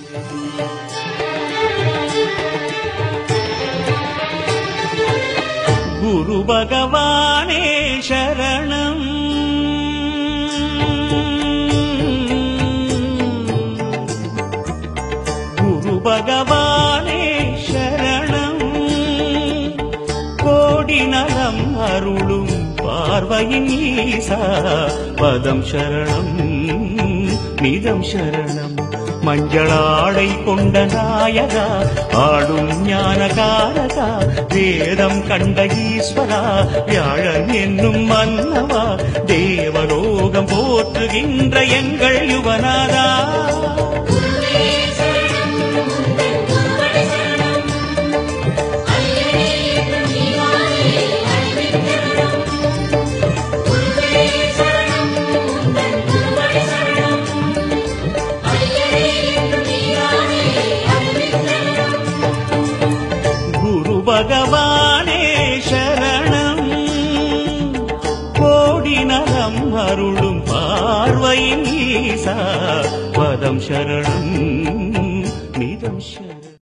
குரு பகவானே சரணம் குரு பகவானே சரணம் கோடி நலம் அருளும் பார்வையின் ஈசா பதம் சரணம் மிதம் சரணம் மஞ்சளாடை கொண்ட நாயகா ஆடும் ஞானகாரகா வேதம் கண்ட ஈஸ்வரா வியாழன் என்னும் மன்னவா தேவலோகம் போற்றுகின்ற எங்கள் யுவனாதா குருவே சரணம் உந்தன் குருவடி சரணம் ஐயனே என்றும் நீவானே அறிவித்தருளும் குருவே சரணம் உந்தன் குருவடி சரணம் ஐயனே என்றும் நீவானே அறிவித்தருளும் குரு பகவானே சரணம் கோடி நலம் அருளும் பார்வையின் ஈசா பதம் சரணம்